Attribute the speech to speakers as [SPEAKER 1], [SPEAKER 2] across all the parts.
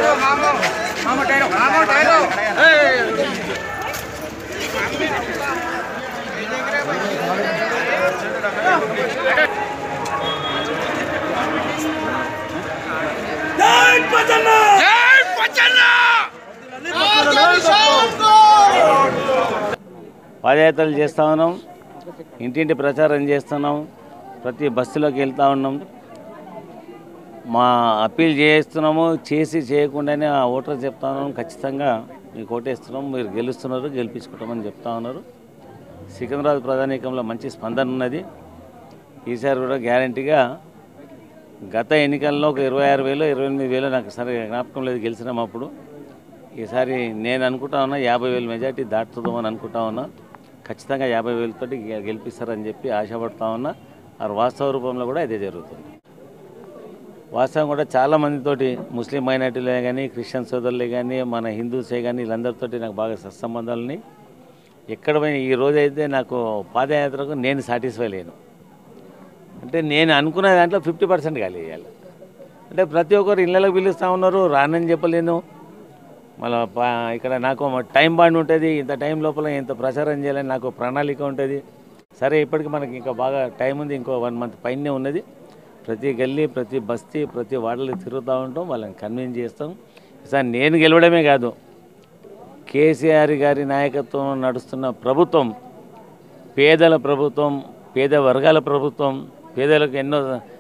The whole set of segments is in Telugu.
[SPEAKER 1] పాదయాత్రలు చేస్తూ ఉన్నాం ఇంటింటి ప్రచారం చేస్తున్నాం ప్రతి బస్సులోకి వెళ్తూ ఉన్నాం మా అప్పీల్ చేస్తున్నాము చేసి చేయకుండానే ఆ ఓటర్ చెప్తా ఉన్నాం ఖచ్చితంగా మీకు ఓటేస్తున్నాం మీరు గెలుస్తున్నారు గెలిపించుకుంటామని చెప్తా ఉన్నారు సికింద్రాబాద్ ప్రధానికంలో మంచి స్పందన ఉన్నది ఈసారి కూడా గ్యారంటీగా గత ఎన్నికల్లో ఒక ఇరవై ఆరు వేలు ఇరవై ఎనిమిది వేలు నాకు సరే జ్ఞాపకం లేదు గెలిచినాం అప్పుడు ఈసారి నేను అనుకుంటా ఉన్నా యాభై వేలు మెజార్టీ దాటుతుందని అనుకుంటా ఉన్నా ఖచ్చితంగా యాభై వేలతోటి గె- గెలిపిస్తారని చెప్పి ఆశపడతా ఉన్నా ఆ వాస్తవ రూపంలో కూడా ఇదే జరుగుతుంది వాస్తవం కూడా చాలా మందితోటి ముస్లిం మైనార్టీలే కానీ క్రిస్టియన్ సోదరులే కానీ మన హిందూసే కానీ వీళ్ళందరితోటి నాకు బాగా సత్సంబంధాలు ఉన్నాయి ఎక్కడ పోయినా ఈ రోజు అయితే నాకు పాదయాత్రకు నేను సాటిస్ఫై లేను అంటే నేను అనుకున్న దాంట్లో ఫిఫ్టీ పర్సెంట్ ఖాళీ చేయాలి అంటే ప్రతి ఒక్కరు ఇళ్ళకి పిలుస్తూ ఉన్నారు రానని చెప్పలేను మళ్ళీ ఇక్కడ నాకు టైం బాండ్ ఉంటుంది ఇంత టైం లోపల ఇంత ప్రచారం చేయాలని నాకు ప్రణాళిక ఉంటుంది సరే ఇప్పటికి మనకి ఇంకా బాగా టైం ఉంది ఇంకో వన్ మంత్ పైనే ఉన్నది ప్రతి గల్లీ ప్రతి బస్తీ ప్రతి వాడలు తిరుగుతూ ఉంటాం వాళ్ళని కన్విన్స్ చేస్తాం సార్ నేను గెలవడమే కాదు కేసీఆర్ గారి నాయకత్వం నడుస్తున్న ప్రభుత్వం పేదల ప్రభుత్వం పేద వర్గాల ప్రభుత్వం పేదలకు ఎన్నో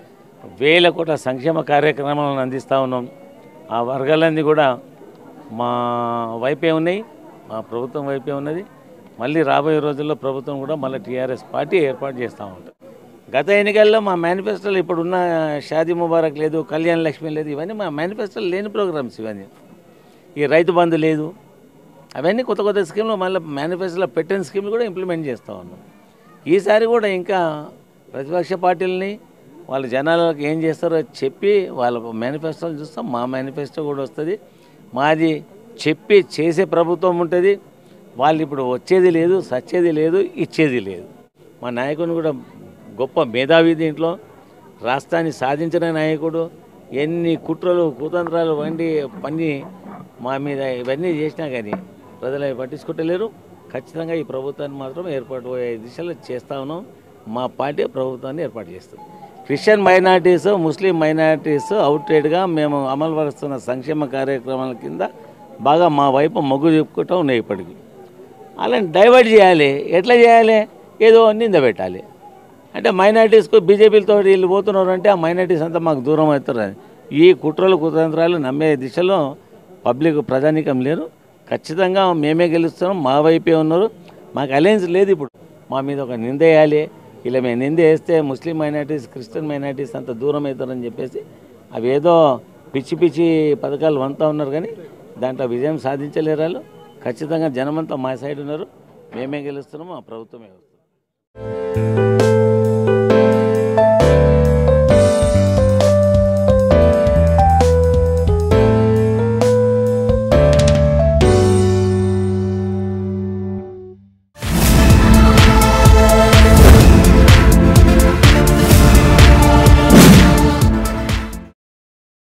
[SPEAKER 1] వేల కోట్ల సంక్షేమ కార్యక్రమాలను అందిస్తూ ఉన్నాం ఆ వర్గాలన్నీ కూడా మా వైపే ఉన్నాయి మా ప్రభుత్వం వైపే ఉన్నది మళ్ళీ రాబోయే రోజుల్లో ప్రభుత్వం కూడా మళ్ళీ టీఆర్ఎస్ పార్టీ ఏర్పాటు చేస్తూ ఉంటుంది గత ఎన్నికల్లో మా మేనిఫెస్టోలో ఇప్పుడున్న షాదీ ముబారక్ లేదు కళ్యాణ లక్ష్మి లేదు ఇవన్నీ మా మేనిఫెస్టోలో లేని ప్రోగ్రామ్స్ ఇవన్నీ ఈ రైతు బంధు లేదు అవన్నీ కొత్త కొత్త స్కీమ్లు మళ్ళీ మేనిఫెస్టోలో పెట్టిన స్కీమ్లు కూడా ఇంప్లిమెంట్ చేస్తూ ఉన్నాం ఈసారి కూడా ఇంకా ప్రతిపక్ష పార్టీలని వాళ్ళ జనాలకు ఏం చేస్తారో చెప్పి వాళ్ళ మేనిఫెస్టోలు చూస్తాం మా మేనిఫెస్టో కూడా వస్తుంది మాది చెప్పి చేసే ప్రభుత్వం ఉంటుంది వాళ్ళు ఇప్పుడు వచ్చేది లేదు సచ్చేది లేదు ఇచ్చేది లేదు మా నాయకుని కూడా గొప్ప మేధావి దీంట్లో రాష్ట్రాన్ని సాధించిన నాయకుడు ఎన్ని కుట్రలు కుతంత్రాలు వండి పని మా మీద ఇవన్నీ చేసినా కానీ ప్రజలు అవి పట్టించుకుంటలేరు ఖచ్చితంగా ఈ ప్రభుత్వాన్ని మాత్రం ఏర్పాటు అయ్యే దిశలో చేస్తా ఉన్నాం మా పార్టీ ప్రభుత్వాన్ని ఏర్పాటు చేస్తుంది క్రిస్టియన్ మైనార్టీస్ ముస్లిం మైనార్టీస్ అవుట్రేట్గా మేము అమలు పరుస్తున్న సంక్షేమ కార్యక్రమాల కింద బాగా మా వైపు మొగ్గు చెప్పుకుంటూ ఉన్నాయి ఇప్పటికి అలాని డైవర్ట్ చేయాలి ఎట్లా చేయాలి ఏదో నింద పెట్టాలి అంటే మైనార్టీస్కు బీజేపీలతో వీళ్ళు పోతున్నారు అంటే ఆ మైనార్టీస్ అంతా మాకు దూరం అవుతారు అని. ఈ కుట్రలు కుతంత్రాలు నమ్మే దిశలో పబ్లిక్ ప్రజానీకం లేరు ఖచ్చితంగా మేమే గెలుస్తున్నాం మా వైపే ఉన్నారు మాకు అలయన్స్ లేదు ఇప్పుడు మా మీద ఒక నింద వేయాలి ఇలా మేము నింద వేస్తే ముస్లిం మైనార్టీస్ క్రిస్టియన్ మైనార్టీస్ అంత దూరం అవుతారని చెప్పేసి అవి ఏదో పిచ్చి పిచ్చి పథకాలు వంతా ఉన్నారు కానీ దాంట్లో విజయం సాధించలేరు వాళ్ళు ఖచ్చితంగా జనమంతా మా సైడ్ ఉన్నారు మేమే గెలుస్తున్నాము మా ప్రభుత్వమే వస్తుంది